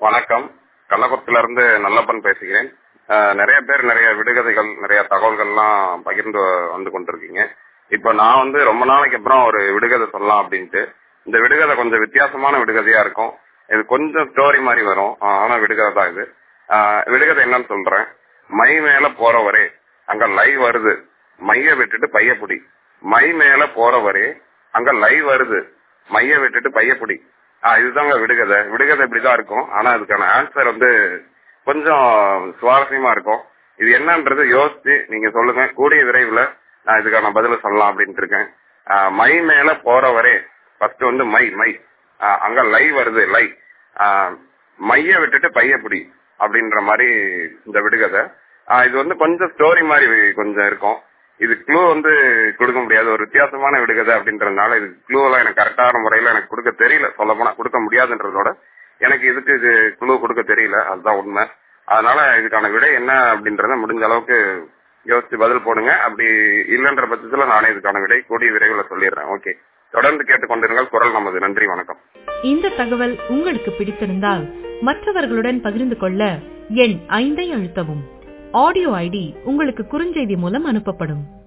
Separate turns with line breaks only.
வணக்கம் கள்ளக்குளத்துல இருந்து நல்லப்பன் பேசுகிறேன் அஹ், நிறைய பேர் நிறைய விடுகதைகள் நிறைய தகவல்கள்லாம் பகிர்ந்து வந்து கொண்டிருக்கீங்க இப்ப நான் வந்து ரொம்ப நாளைக்கு அப்புறம் ஒரு விடுகதை சொல்லலாம் அப்படின்ட்டு இந்த விடுகதை கொஞ்சம் வித்தியாசமான விடுகதையா இருக்கும் இது கொஞ்சம் ஸ்டோரி மாதிரி வரும் ஆஹ், ஆனா விடுகதை தான் இது ஆஹ், விடுகதை என்னன்னு சொல்றேன் மை மேல போறவரே அங்க லைவ் வருது மைய விட்டுட்டு பைய புடி மை மேல போறவரே அங்க லைவ் வருது மைய விட்டுட்டு பைய புடி ஆஹ் இதுதாங்க விடுகதை விடுகதை இப்படிதான் இருக்கும் ஆனா அதுக்கான ஆன்சர் வந்து கொஞ்சம் சுவாரஸ்யமா இருக்கும் இது என்னன்றது யோசிச்சு நீங்க சொல்லுங்க கூடிய விரைவில் நான் இதுக்கான பதில சொல்லலாம் அப்படின்ட்டு இருக்கேன் ஆஹ் மை மேல போறவரே ஃபர்ஸ்ட் வந்து மை மை ஆஹ் அங்க லை வருது லை ஆஹ் மைய விட்டுட்டு பைய பிடி அப்படின்ற மாதிரி இந்த விடுகதை ஆஹ் இது வந்து கொஞ்சம் ஸ்டோரி மாதிரி கொஞ்சம் இருக்கும் இது க்ளூ வந்து கொடுக்க முடியாது ஒரு வித்தியாசமான விடுகதை அப்படின்றதுனால இது க்ளூ எல்லாம் எனக்கு கரெக்டான முறையில எனக்கு கொடுக்க தெரியல சொல்ல போனா கொடுக்க முடியாதுன்றதோட எனக்கு இதுக்கு இது க்ளூ கொடுக்க தெரியல அதுதான் உண்மை அதனால இதுக்கான விடை என்ன அப்படின்றத முடிஞ்ச அளவுக்கு யோசிச்சு பதில் போடுங்க அப்படி இல்லைன்ற பட்சத்துல நானே இதுக்கான விடை கூடிய விரைவில் சொல்லிடுறேன் ஓகே தொடர்ந்து கேட்டுக்கொண்டிருங்கள் குரல் நமது நன்றி வணக்கம்
இந்த தகவல் உங்களுக்கு பிடித்திருந்தால் மற்றவர்களுடன் பகிர்ந்து கொள்ள எண் ஐந்தை அழுத்தவும் ஆடியோ ஐடி உங்களுக்கு குறுஞ்செய்தி மூலம் அனுப்பப்படும்